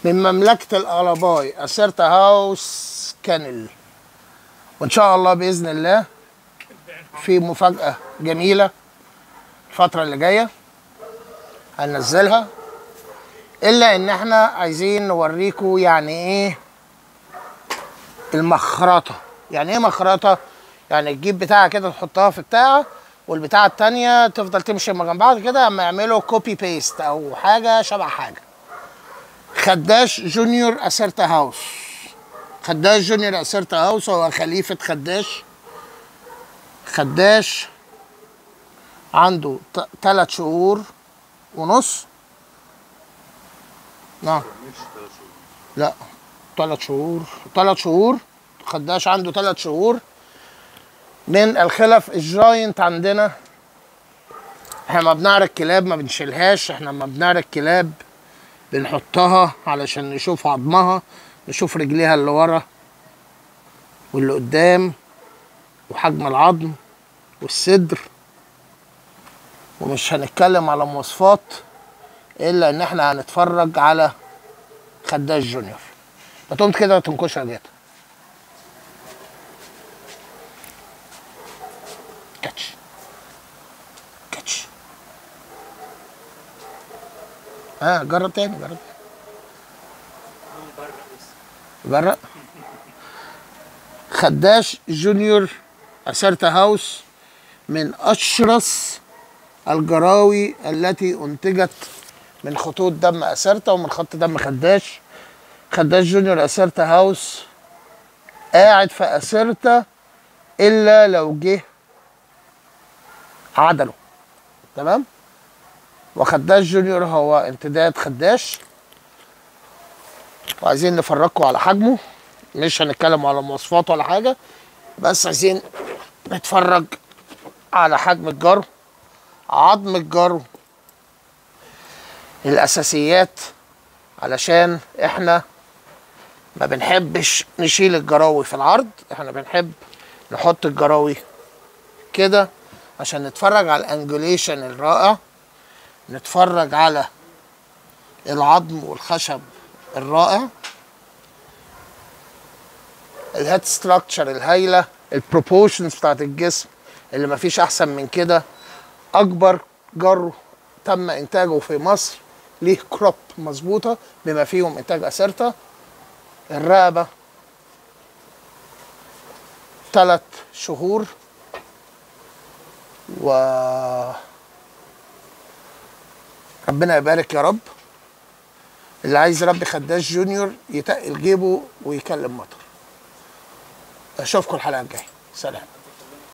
من مملكة الألاباي أسيرتا هاوس كانل وإن شاء الله بإذن الله في مفاجأة جميلة الفترة اللي جاية هننزلها إلا إن إحنا عايزين نوريكم يعني إيه المخرطة يعني إيه مخرطة؟ يعني تجيب بتاعة كده تحطها في بتاعة والبتاعة التانية تفضل تمشي جنب بعض كده اما يعملوا كوبي بيست أو حاجة شبه حاجة خداش جونيور اسيرتا هاوس خداش جونيور اسيرتا هاوس هو خليفة خداش خداش عنده ت- تلات شهور ونص نعم لا تلات شهور تلات شهور خداش عنده تلات شهور من الخلف الجاينت عندنا احنا ما بنعرف كلاب ما بنشيلهاش احنا ما بنعرف كلاب بنحطها علشان نشوف عظمها نشوف رجليها اللي ورا واللي قدام وحجم العظم والصدر ومش هنتكلم على مواصفات الا ان احنا هنتفرج على خداش جونيور ما تقوم كده تنكشها ديت كاتش كاتش ها جرب تاني جرب برق خداش جونيور أسرتا هاوس من أشرس الجراوي التي أنتجت من خطوط دم أسرتا ومن خط دم خداش خداش جونيور أسرتا هاوس قاعد في أسرتا إلا لو جه عدله تمام وخداش جونيور هو امتداد خداش وعايزين نفرجكم على حجمه مش هنتكلم على مواصفات ولا حاجه بس عايزين نتفرج على حجم الجرو عظم الجرو الاساسيات علشان احنا ما بنحبش نشيل الجراوي في العرض احنا بنحب نحط الجراوي كده عشان نتفرج على الانجوليشن الرائع نتفرج على العظم والخشب الرائع الهيد ستراكشر الهايله البروبورشنز بتاعت الجسم اللي مفيش احسن من كده اكبر جرو تم انتاجه في مصر ليه كروب مظبوطه بما فيهم انتاج اسيرتا الرقبه ثلاث شهور و ربنا يبارك يا رب اللي عايز يربي خداش جونيور يتقل جيبه ويكلم مطر اشوفكم الحلقه الجايه سلام